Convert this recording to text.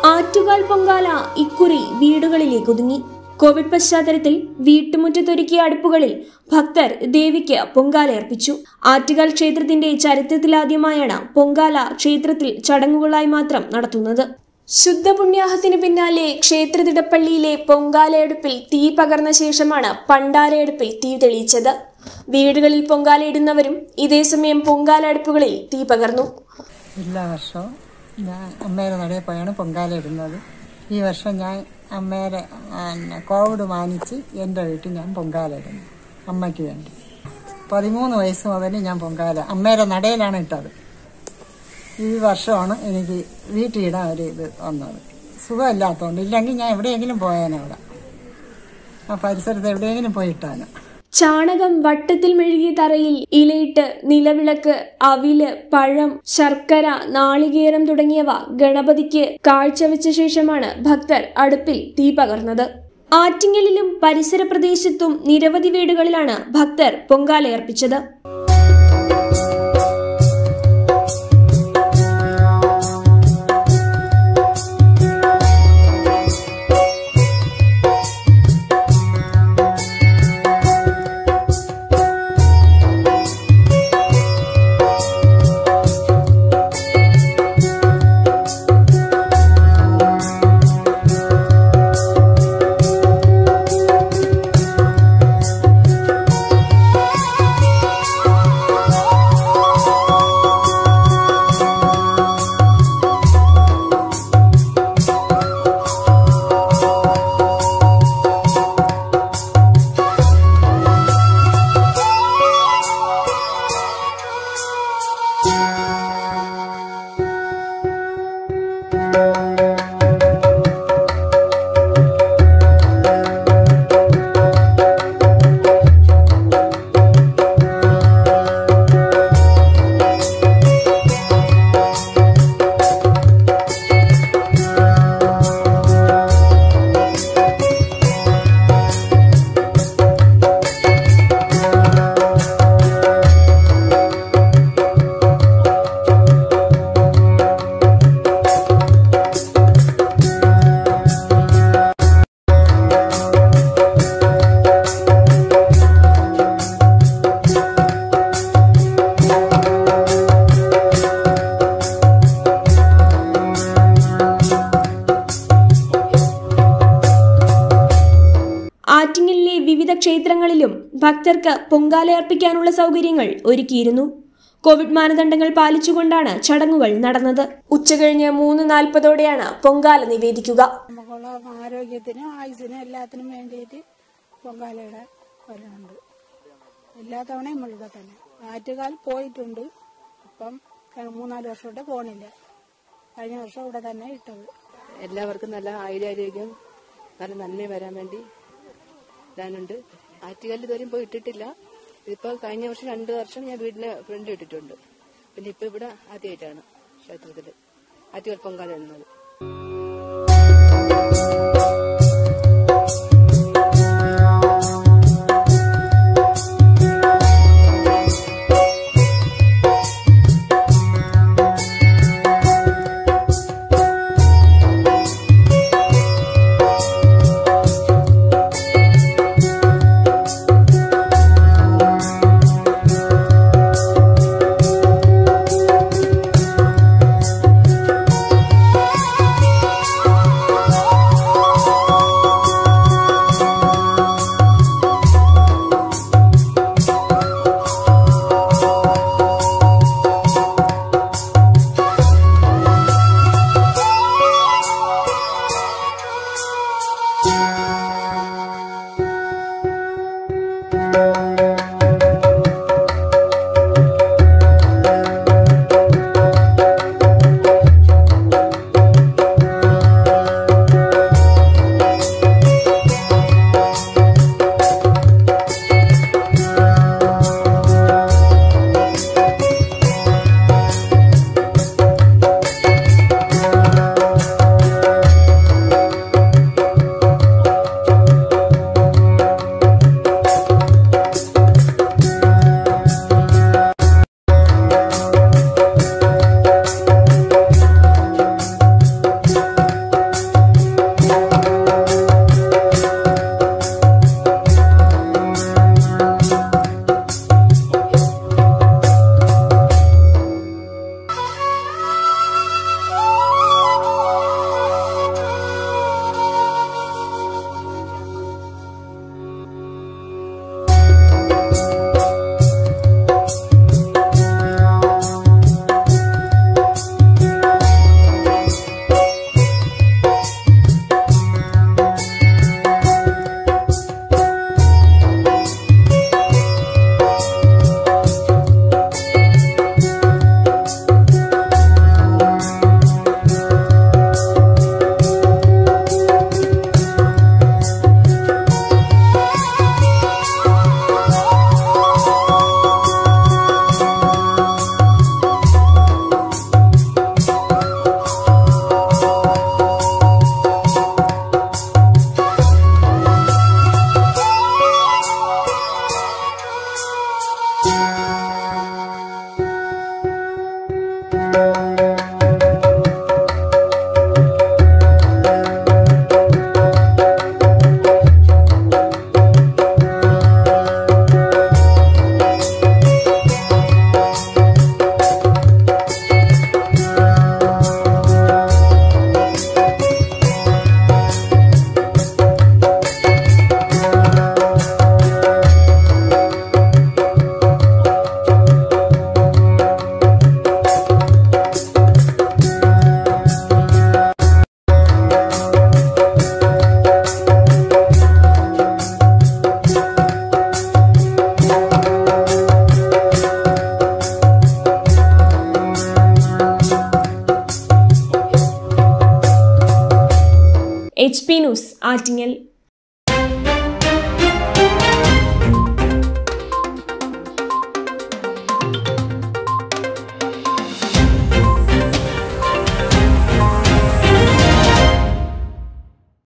ആറ്റുകാൽ പൊങ്കാല ഇക്കുറി വീടുകളിലേക്ക് ഒതുങ്ങി കോവിഡ് പശ്ചാത്തലത്തിൽ വീട്ടുമുറ്റത്തൊരുക്കിയ അടുപ്പുകളിൽ ഭക്തർ ദേവിക്ക് പൊങ്കാല അർപ്പിച്ചു ആറ്റുകാൽ ക്ഷേത്രത്തിന്റെ ചരിത്രത്തിലാദ്യമായാണ് പൊങ്കാല ക്ഷേത്രത്തിൽ ചടങ്ങുകളായി മാത്രം നടത്തുന്നത് ശുദ്ധപുണ്യാഹത്തിന് പിന്നാലെ ക്ഷേത്രതിടപ്പള്ളിയിലെ പൊങ്കാലയെടുപ്പിൽ തീ പകർന്ന ശേഷമാണ് പണ്ടാരയെടുപ്പിൽ തീ തെളിയിച്ചത് വീടുകളിൽ പൊങ്കാലയിടുന്നവരും ഇതേസമയം പൊങ്കാല അടുപ്പുകളിൽ തീ പകർന്നു എല്ലാ വർഷവും ഞാൻ അമ്മയുടെ നടയിൽ പോയാണ് പൊങ്കാല ഇടുന്നത് ഈ വർഷം ഞാൻ അമ്മയുടെ പിന്നെ കോവിഡ് മാനിച്ച് എൻ്റെ വീട്ടിൽ ഞാൻ പൊങ്കാല ഇടുന്നു അമ്മയ്ക്ക് വേണ്ടി പതിമൂന്ന് വയസ്സ് മുതൽ ഞാൻ പൊങ്കാല അമ്മയുടെ നടയിലാണ് ഇട്ടത് ഈ വർഷമാണ് എനിക്ക് വീട്ടിലിടാൻ ഒരു ഇത് വന്നത് സുഖമില്ലാത്തതുകൊണ്ട് ഇല്ലെങ്കിൽ ഞാൻ എവിടെയെങ്കിലും പോയാനവിടെ ആ പരിസരത്ത് എവിടെയെങ്കിലും പോയി ഇട്ടാനാ ചാണകം വട്ടത്തിൽ മെഴുകിയ തറയിൽ ഇലയിട്ട് നിലവിളക്ക് അവില് പഴം ശർക്കര നാളികേരം തുടങ്ങിയവ ഗണപതിക്ക് കാഴ്ചവെച്ച ശേഷമാണ് ഭക്തർ അടുപ്പിൽ തീ പകർന്നത് ആറ്റിങ്ങലിലും പരിസര പ്രദേശത്തും നിരവധി വീടുകളിലാണ് ഭക്തർ പൊങ്കാലയർപ്പിച്ചത് ആറ്റിങ്ങലിലെ വിവിധ ക്ഷേത്രങ്ങളിലും ഭക്തർക്ക് പൊങ്കാലയർപ്പിക്കാനുള്ള സൗകര്യങ്ങൾ ഒരുക്കിയിരുന്നു കോവിഡ് മാനദണ്ഡങ്ങൾ പാലിച്ചുകൊണ്ടാണ് ചടങ്ങുകൾ നടന്നത് ഉച്ചകഴിഞ്ഞ് മൂന്ന് നാൽപ്പതോടെയാണ് പൊങ്കാല നിവേദിക്കുക നമുക്കുള്ള ആരോഗ്യത്തിനും ആയുസിനും എല്ലാത്തിനും വേണ്ടിയിട്ട് പൊങ്കാലയുടെ കൊല്ലുന്നുണ്ട് എല്ലാ തവണയും നമ്മളിവിടെ തന്നെ ആറ്റുകാൽ പോയിട്ടുണ്ട് അപ്പം ക- മൂന്നാല് വർഷമായിട്ട് പോണില്ല കഴിഞ്ഞ വർഷം ഇവിടെ തന്നെ ഇട്ടത് എല്ലാവർക്കും നല്ല ആയുരാരോഗ്യം നല്ല നന്മ വരാൻ വേണ്ടി ഇടാനുണ്ട് ആറ്റുകാലിൽ ഇതുവരെയും പോയി ഇട്ടിട്ടില്ല ഇതിപ്പോ കഴിഞ്ഞ വർഷം രണ്ടു വർഷം ഞാൻ വീടിന് ഫ്രണ്ട് ഇട്ടിട്ടുണ്ട് പിന്നെ ഇപ്പൊ ഇവിടെ ആദ്യമായിട്ടാണ് ക്ഷേത്രത്തില് ആറ്റുകാൽ പൊങ്കാല ഇടുന്നത് എച്ച് പി ന്യൂസ് ആറ്റിങ്ങൽ